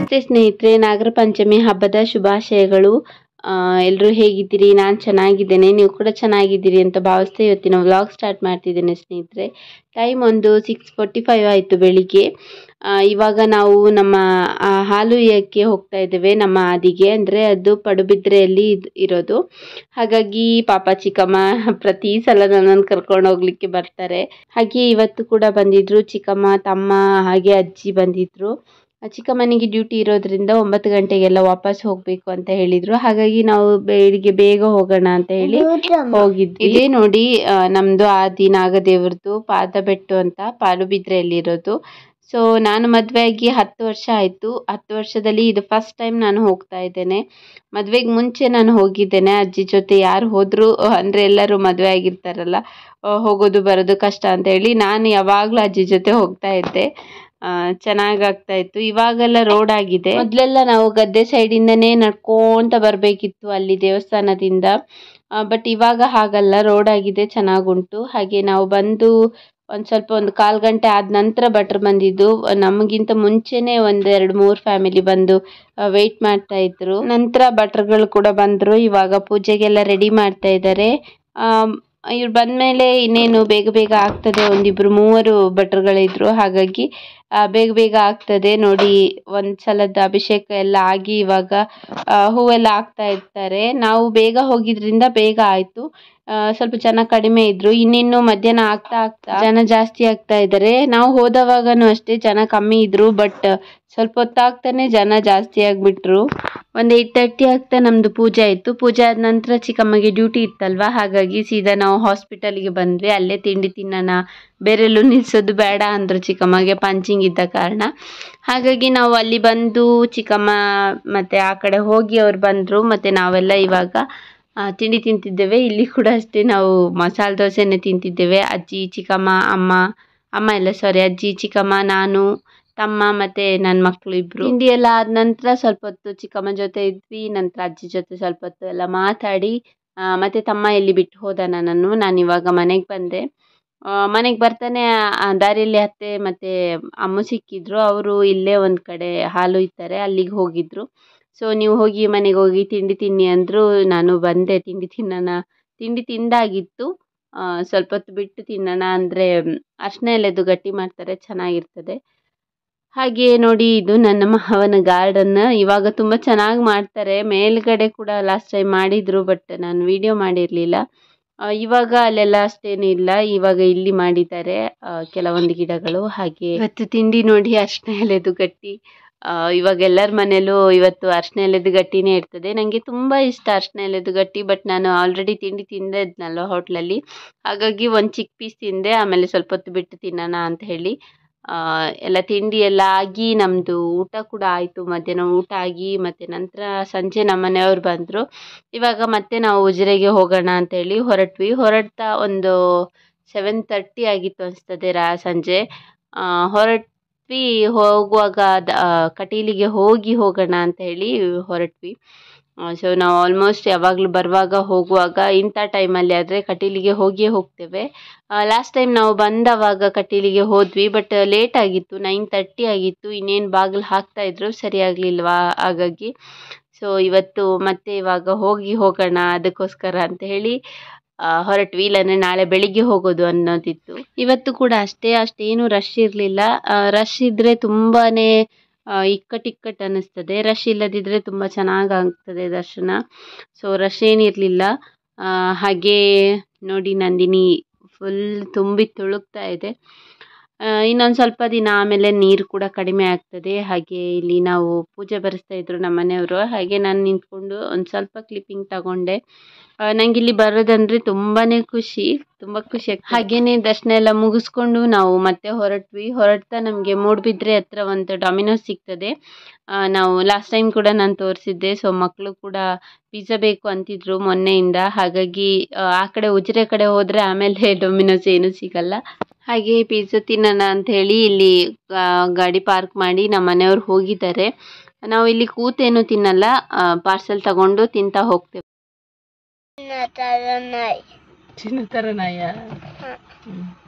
ನಮಸ್ತೆ ಸ್ನೇಹಿತರೆ ನಾಗರ ಪಂಚಮಿ ಹಬ್ಬದ ಶುಭಾಶಯಗಳು ಎಲ್ಲರೂ ಹೇಗಿದ್ದೀರಿ ನಾನು ಚೆನ್ನಾಗಿದ್ದೇನೆ ನೀವು ಕೂಡ ಚೆನ್ನಾಗಿದ್ದೀರಿ ಅಂತ ಭಾವಿಸ್ತಾ ಇವತ್ತಿನ ವ್ಲಾಗ್ ಸ್ಟಾರ್ಟ್ ಮಾಡ್ತಿದ್ದೇನೆ ಸ್ನೇಹಿತರೆ ಟೈಮ್ ಒಂದು ಸಿಕ್ಸ್ ಫೋರ್ಟಿ ಫೈವ್ ಆಯಿತು ಬೆಳಿಗ್ಗೆ ಆ, ಇವಾಗ ನಾವು ನಮ್ಮ ಆ, ಹಾಲು ಇಯಕ್ಕೆ ಹೋಗ್ತಾ ಇದ್ದೇವೆ ನಮ್ಮ ಆದಿಗೆ ಅಂದರೆ ಅದು ಪಡುಬಿದ್ರೆಯಲ್ಲಿ ಇದ್- ಇರೋದು ಹಾಗಾಗಿ ಪಾಪ ಚಿಕ್ಕಮ್ಮ ಪ್ರತಿ ಸಲ ನನ್ನನ್ನು ಕರ್ಕೊಂಡು ಹೋಗ್ಲಿಕ್ಕೆ ಬರ್ತಾರೆ ಹಾಗೆ ಇವತ್ತು ಕೂಡ ಬಂದಿದ್ರು ಚಿಕ್ಕಮ್ಮ ತಮ್ಮ ಹಾಗೆ ಅಜ್ಜಿ ಬಂದಿದ್ರು ಆ ಚಿಕ್ಕಮ್ಮನಿಗೆ ಡ್ಯೂಟಿ ಇರೋದ್ರಿಂದ ಒಂಬತ್ತು ಗಂಟೆಗೆಲ್ಲ ವಾಪಸ್ ಹೋಗ್ಬೇಕು ಅಂತ ಹೇಳಿದ್ರು ಹಾಗಾಗಿ ನಾವು ಬೆಳಿಗ್ಗೆ ಬೇಗ ಹೋಗೋಣ ಅಂತ ಹೇಳಿ ಹೋಗಿದ್ವಿ ಇದೇ ನೋಡಿ ಆ, ನಮ್ದು ಆದಿ ನಾಗದೇವ್ರದ್ದು ಪಾದಬೆಟ್ಟು ಅಂತ ಪಾಲುಬಿದ್ರೆಯಲ್ಲಿರೋದು ಸೊ ನಾನು ಮದುವೆ ಆಗಿ ಹತ್ತು ವರ್ಷ ಆಯಿತು ಹತ್ತು ವರ್ಷದಲ್ಲಿ ಇದು ಫಸ್ಟ್ ಟೈಮ್ ನಾನು ಹೋಗ್ತಾ ಇದ್ದೇನೆ ಮದುವೆಗೆ ಮುಂಚೆ ನಾನು ಹೋಗಿದ್ದೇನೆ ಅಜ್ಜಿ ಜೊತೆ ಯಾರು ಹೋದ್ರು ಅಂದರೆ ಎಲ್ಲರೂ ಮದುವೆ ಆಗಿರ್ತಾರಲ್ಲ ಆ, ಹೋಗೋದು ಬರೋದು ಕಷ್ಟ ಅಂತ ಹೇಳಿ ನಾನು ಯಾವಾಗಲೂ ಅಜ್ಜಿ ಜೊತೆ ಹೋಗ್ತಾ ಇದ್ದೆ ಚೆನ್ನಾಗಿ ಆಗ್ತಾ ಇತ್ತು ಇವಾಗೆಲ್ಲ ರೋಡ್ ಆಗಿದೆ ಮೊದಲೆಲ್ಲ ನಾವು ಗದ್ದೆ ಸೈಡಿಂದನೇ ನಡ್ಕೊಂತ ಬರಬೇಕಿತ್ತು ಅಲ್ಲಿ ದೇವಸ್ಥಾನದಿಂದ ಬಟ್ ಇವಾಗ ಹಾಗಲ್ಲ ರೋಡ್ ಆಗಿದೆ ಚೆನ್ನಾಗುಂಟು ಹಾಗೆ ನಾವು ಬಂದು ಒಂದು ಸ್ವಲ್ಪ ಒಂದು ಕಾಲು ಗಂಟೆ ಆದ ನಂತರ ಭಟ್ರು ಬಂದಿದ್ದು ನಮಗಿಂತ ಮುಂಚೆನೇ ಒಂದು ಎರಡು ಮೂರು ಫ್ಯಾಮಿಲಿ ಬಂದು ವೆಯ್ಟ್ ಮಾಡ್ತಾ ಇದ್ರು ನಂತರ ಭಟ್ರುಗಳು ಕೂಡ ಬಂದರು ಇವಾಗ ಪೂಜೆಗೆಲ್ಲ ರೆಡಿ ಮಾಡ್ತಾ ಇದ್ದಾರೆ ಇವ್ರು ಬಂದಮೇಲೆ ಇನ್ನೇನು ಬೇಗ ಬೇಗ ಆಗ್ತದೆ ಒಂದಿಬ್ರು ಮೂವರು ಭಟ್ರುಗಳಿದ್ರು ಹಾಗಾಗಿ ಆ, ಬೇಗ ಬೇಗ ಆಗ್ತದೆ ನೋಡಿ ಒಂದು ಸಲದ ಅಭಿಷೇಕ ಎಲ್ಲ ಆಗಿ ಇವಾಗ ಆ, ಹೂವೆಲ್ಲ ಹಾಕ್ತಾ ಇರ್ತಾರೆ ನಾವು ಬೇಗ ಹೋಗಿದ್ರಿಂದ ಬೇಗ ಆಯಿತು ಸ್ವಲ್ಪ ಜನ ಕಡಿಮೆ ಇದ್ರು ಇನ್ನಿನ್ನು ಮಧ್ಯಾಹ್ನ ಆಗ್ತಾ ಆಗ್ತಾ ಜನ ಜಾಸ್ತಿ ಆಗ್ತಾ ಇದ್ದಾರೆ ನಾವು ಹೋದವಾಗನೂ ಅಷ್ಟೇ ಜನ ಕಮ್ಮಿ ಇದ್ರು ಬಟ್ ಸ್ವಲ್ಪ ಹೊತ್ತಾಗ್ತಾನೆ ಜನ ಜಾಸ್ತಿ ಆಗಿಬಿಟ್ರು ಒಂದು ಏಯ್ಟ್ ತರ್ಟಿ ಆಗ್ತಾ ನಮ್ಮದು ಪೂಜೆ ಆಯಿತು ಪೂಜೆ ಆದ ನಂತರ ಚಿಕ್ಕಮ್ಮಗೆ ಡ್ಯೂಟಿ ಇತ್ತಲ್ವಾ ಹಾಗಾಗಿ ಸೀದಾ ನಾವು ಹಾಸ್ಪಿಟಲ್ಗೆ ಬಂದ್ವಿ ಅಲ್ಲೇ ತಿಂಡಿ ತಿನ್ನೋಣ ಬೇರೆಲ್ಲೂ ನಿಲ್ಸೋದು ಬೇಡ ಅಂದರು ಚಿಕ್ಕಮ್ಮಗೆ ಪಂಚಿಂಗ್ ಇದ್ದ ಕಾರಣ ಹಾಗಾಗಿ ನಾವು ಅಲ್ಲಿ ಬಂದು ಚಿಕ್ಕಮ್ಮ ಮತ್ತು ಆ ಕಡೆ ಹೋಗಿ ಅವ್ರು ಬಂದರು ಮತ್ತು ನಾವೆಲ್ಲ ಇವಾಗ ಆ, ತಿಂಡಿ ತಿಂತಿದ್ದೇವೆ ಇಲ್ಲಿ ಕೂಡ ಅಷ್ಟೇ ನಾವು ಮಸಾಲೆ ದೋಸೆನೇ ತಿಂತಿದ್ದೇವೆ ಅಜ್ಜಿ ಚಿಕ್ಕಮ್ಮ ಅಮ್ಮ ಅಮ್ಮ ಎಲ್ಲ ಸಾರಿ ಅಜ್ಜಿ ಚಿಕ್ಕಮ್ಮ ನಾನು ತಮ್ಮ ಮತ್ತು ನನ್ನ ಮಕ್ಕಳು ಇಬ್ಬರು ತಿಂಡಿ ಎಲ್ಲ ಆದ ನಂತರ ಸ್ವಲ್ಪ ಹೊತ್ತು ಚಿಕ್ಕಮ್ಮ ಜೊತೆ ಇದ್ವಿ ನಂತರ ಅಜ್ಜಿ ಜೊತೆ ಸ್ವಲ್ಪ ಹೊತ್ತು ಎಲ್ಲ ಮಾತಾಡಿ ಆ, ಮತ್ತೆ ತಮ್ಮ ಎಲ್ಲಿ ಬಿಟ್ಟು ಹೋದ ನನ್ನನ್ನು ನಾನು ಇವಾಗ ಮನೆಗೆ ಬಂದೆ ಮನೆಗೆ ಬರ್ತಾನೆ ಆ, ದಾರಿಯಲ್ಲಿ ಅತ್ತೆ ಮತ್ತು ಅಮ್ಮ ಸಿಕ್ಕಿದ್ರು ಅವರು ಇಲ್ಲೇ ಒಂದು ಕಡೆ ಹಾಲು ಇತ್ತಾರೆ ಅಲ್ಲಿಗೆ ಹೋಗಿದ್ರು ಸೊ ನೀವು ಹೋಗಿ ಮನೆಗೆ ಹೋಗಿ ತಿಂಡಿ ತಿನ್ನಿ ಅಂದರು ನಾನು ಬಂದೆ ತಿಂಡಿ ತಿನ್ನೋಣ ತಿಂಡಿ ತಿಂದಾಗಿತ್ತು ಆ, ಸ್ವಲ್ಪ ಹೊತ್ತು ಬಿಟ್ಟು ತಿನ್ನೋಣ ಅಂದರೆ ಅರ್ಶಿನ ಎಲೆದು ಗಟ್ಟಿ ಮಾಡ್ತಾರೆ ಚೆನ್ನಾಗಿರ್ತದೆ ಹಾಗೆ ನೋಡಿ ಇದು ನನ್ನ ಮಾವನ ಗಾರ್ಡನ್ ಇವಾಗ ತುಂಬ ಚೆನ್ನಾಗಿ ಮಾಡ್ತಾರೆ ಮೇಲ್ಗಡೆ ಕೂಡ ಲಾಸ್ಟ್ ಟೈಮ್ ಮಾಡಿದ್ರು ಬಟ್ ನಾನು ವಿಡಿಯೋ ಮಾಡಿರಲಿಲ್ಲ ಇವಾಗ ಅಲ್ಲೆಲ್ಲ ಅಷ್ಟೇನು ಇಲ್ಲ ಇವಾಗ ಇಲ್ಲಿ ಮಾಡಿದ್ದಾರೆ ಆ, ಕೆಲವೊಂದು ಗಿಡಗಳು ಹಾಗೆ ಇವತ್ತು ತಿಂಡಿ ನೋಡಿ ಅರ್ಶಿನ ಎಲೆದು ಗಟ್ಟಿ ಆ, ಇವಾಗ ಎಲ್ಲರ ಮನೇಲೂ ಇವತ್ತು ಅರ್ಶಿನ ಎಲೆದು ಗಟ್ಟಿನೇ ಇರ್ತದೆ ನನಗೆ ತುಂಬ ಇಷ್ಟ ಅರ್ಶಿನ ಎಲೆದು ಗಟ್ಟಿ ಬಟ್ ನಾನು ಆಲ್ರೆಡಿ ತಿಂಡಿ ತಿಂದೇ ಇದ್ನಲ್ವ ಹೋಟ್ಲಲ್ಲಿ ಹಾಗಾಗಿ ಒಂದು ಚಿಕ್ಕ ಪೀಸ್ ತಿಂದೆ ಆಮೇಲೆ ಸ್ವಲ್ಪ ಹೊತ್ತು ಬಿಟ್ಟು ತಿನ್ನೋಣ ಅಂತ ಹೇಳಿ ಆ, ಎಲ್ಲ ತಿಂಡಿ ಎಲ್ಲ ಆಗಿ ನಮ್ಮದು ಊಟ ಕೂಡ ಆಯಿತು ಮಧ್ಯಾಹ್ನ ಊಟ ಆಗಿ ಮತ್ತು ನಂತರ ಸಂಜೆ ನಮ್ಮ ಮನೆಯವ್ರು ಬಂದರು ಇವಾಗ ಮತ್ತೆ ನಾವು ಉಜಿರೆಗೆ ಹೋಗೋಣ ಅಂತೇಳಿ ಹೊರಟ್ವಿ ಹೊರಡ್ತಾ ಒಂದು ಸೆವೆನ್ ತರ್ಟಿ ಆಗಿತ್ತು ಅನಿಸ್ತದೆ ರಾ ಸಂಜೆ ಆ, ಹೊರಟ್ವಿ ಹೋಗುವಾಗ ದ ಕಟೀಲಿಗೆ ಹೋಗಿ ಹೋಗೋಣ ಅಂತ ಹೇಳಿ ಹೊರಟ್ವಿ ಸೊ ನಾವು ಆಲ್ಮೋಸ್ಟ್ ಯಾವಾಗಲೂ ಬರುವಾಗ ಹೋಗುವಾಗ ಇಂಥ ಟೈಮಲ್ಲಿ ಆದರೆ ಕಟೀಲಿಗೆ ಹೋಗಿಯೇ ಹೋಗ್ತೇವೆ ಲಾಸ್ಟ್ ಟೈಮ್ ನಾವು ಬಂದವಾಗ ಕಟೀಲಿಗೆ ಹೋದ್ವಿ ಬಟ್ ಲೇಟ್ ಆಗಿತ್ತು ನೈನ್ ತರ್ಟಿ ಆಗಿತ್ತು ಇನ್ನೇನು ಬಾಗಿಲು ಹಾಕ್ತಾ ಇದ್ರು ಸರಿ ಆಗಲಿಲ್ವಾ ಹಾಗಾಗಿ ಸೊ ಇವತ್ತು ಮತ್ತೆ ಇವಾಗ ಹೋಗಿ ಹೋಗೋಣ ಅದಕ್ಕೋಸ್ಕರ ಅಂತ ಹೇಳಿ ಆ, ಹೊರಟ್ವಿ ಇಲ್ಲಾಂದರೆ ನಾಳೆ ಬೆಳಿಗ್ಗೆ ಹೋಗೋದು ಅನ್ನೋದಿತ್ತು ಇವತ್ತು ಕೂಡ ಅಷ್ಟೇ ಅಷ್ಟೇನು ರಶ್ ಇರಲಿಲ್ಲ ರಶ್ ಇದ್ದರೆ ತುಂಬಾ ಇಕ್ಕಟ್ಟು ಇಕ್ಕಟ್ಟು ಅನ್ನಿಸ್ತದೆ ರಶ್ ಇಲ್ಲದಿದ್ದರೆ ತುಂಬ ಚೆನ್ನಾಗಿ ಆಗ್ತದೆ ದರ್ಶನ ಸೊ ರಶ್ ಏನಿರಲಿಲ್ಲ ಹಾಗೆ ನೋಡಿ ನಂದಿನಿ ಫುಲ್ ತುಂಬಿ ತುಳುಕ್ತಾ ಇದೆ ಇನ್ನೊಂದು ಸ್ವಲ್ಪ ದಿನ ಆಮೇಲೆ ನೀರು ಕೂಡ ಕಡಿಮೆ ಆಗ್ತದೆ ಹಾಗೆ ಇಲ್ಲಿ ನಾವು ಪೂಜೆ ಬರೆಸ್ತಾ ಇದ್ರು ನಮ್ಮ ಮನೆಯವರು ಹಾಗೆ ನಾನು ನಿಂತ್ಕೊಂಡು ಒಂದು ಸ್ವಲ್ಪ ಕ್ಲಿಪ್ಪಿಂಗ್ ತಗೊಂಡೆ ನಂಗೆ ಇಲ್ಲಿ ಬರೋದಂದ್ರೆ ತುಂಬಾ ಖುಷಿ ತುಂಬ ಖುಷಿ ಆಗ್ತದೆ ಹಾಗೇನೆ ದರ್ಶನ ಎಲ್ಲ ಮುಗಿಸ್ಕೊಂಡು ನಾವು ಮತ್ತೆ ಹೊರಟ್ವಿ ಹೊರಡ್ತಾ ನಮಗೆ ಮೂಡುಬಿದ್ರೆ ಹತ್ರ ಒಂದು ಡಾಮಿನೋಸ್ ಸಿಗ್ತದೆ ಆ, ನಾವು ಲಾಸ್ಟ್ ಟೈಮ್ ಕೂಡ ನಾನು ತೋರಿಸಿದ್ದೆ ಸೊ ಮಕ್ಕಳು ಕೂಡ ಪಿಜ್ಜಾ ಬೇಕು ಅಂತಿದ್ರು ಮೊನ್ನೆಯಿಂದ ಹಾಗಾಗಿ ಆ, ಆ ಕಡೆ ಉಜಿರೆ ಕಡೆ ಹೋದರೆ ಆಮೇಲೆ ಡೊಮಿನೋಸ್ ಏನೂ ಸಿಗಲ್ಲ ಹಾಗೆ ಪಿಜ್ಜಾ ತಿನ್ನೋಣ ಅಂತ ಹೇಳಿ ಇಲ್ಲಿ ಆ, ಗಾಡಿ ಪಾರ್ಕ್ ಮಾಡಿ ನಮ್ಮ ಮನೆಯವ್ರು ಹೋಗಿದ್ದಾರೆ ನಾವು ಇಲ್ಲಿ ಕೂತೇನು ತಿನ್ನಲ್ಲ ಪಾರ್ಸೆಲ್ ತಗೊಂಡು ತಿಂತಾ ಹೋಗ್ತೇವೆ ಚಿನ್ನ ಥರ ನಾಯ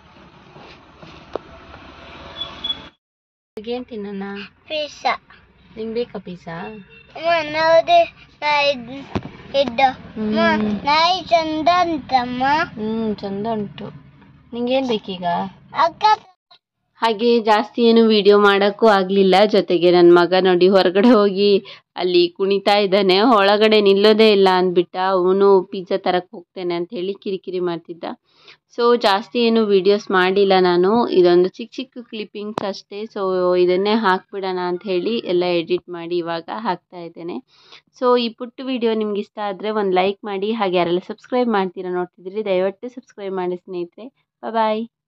ಏನು ತಿನ್ನೋಣ ಪಿಜ್ಜಾ ನಿಂಗೆ ಬೇಕಾ ಪಿಜ್ಜಾ ನಾವುದೇ ಇದ್ದ ಹ್ಮ್. ನಾಯಿ ಚಂದ ಅಂತಮ್ಮ ಹ್ಞೂ ಚಂದ ಉಂಟು ನಿಂಗೇನು ಬೇಕೀಗ ಅಕ್ಕ ಹಾಗೆ ಜಾಸ್ತಿ ಏನು ವಿಡಿಯೋ ಮಾಡೋಕ್ಕೂ ಆಗಲಿಲ್ಲ ಜೊತೆಗೆ ನನ್ನ ಮಗ ನೋಡಿ ಹೊರಗಡೆ ಹೋಗಿ ಅಲ್ಲಿ ಕುಣಿತಾ ಇದ್ದಾನೆ ಒಳಗಡೆ ನಿಲ್ಲೋದೇ ಇಲ್ಲ ಅಂದ್ಬಿಟ್ಟ ಅವನು ಪಿಜ್ಜಾ ತರಕ್ಕೆ ಹೋಗ್ತೇನೆ ಅಂತ ಹೇಳಿ ಕಿರಿಕಿರಿ ಮಾಡ್ತಿದ್ದ ಸೊ ಜಾಸ್ತಿ ಏನು ವೀಡಿಯೋಸ್ ಮಾಡಿಲ್ಲ ನಾನು ಇದೊಂದು ಚಿಕ್ಕ ಚಿಕ್ಕ ಕ್ಲಿಪ್ಪಿಂಗ್ಸ್ ಅಷ್ಟೇ ಸೊ ಇದನ್ನೇ ಹಾಕ್ಬಿಡೋಣ ಅಂತ ಹೇಳಿ ಎಲ್ಲ ಎಡಿಟ್ ಮಾಡಿ ಇವಾಗ ಹಾಕ್ತಾ ಇದ್ದೇನೆ ಸೊ ಈ ಪುಟ್ಟ ವಿಡಿಯೋ ನಿಮ್ಗೆ ಇಷ್ಟ ಆದರೆ ಒಂದು ಲೈಕ್ ಮಾಡಿ ಹಾಗೆ ಯಾರೆಲ್ಲ ಸಬ್ಸ್ಕ್ರೈಬ್ ಮಾಡ್ತೀರಾ ನೋಡ್ತಿದ್ದೀರಿ ದಯವಿಟ್ಟು ಸಬ್ಸ್ಕ್ರೈಬ್ ಮಾಡಿ ಸ್ನೇಹಿತರೆ ಬಾಯ್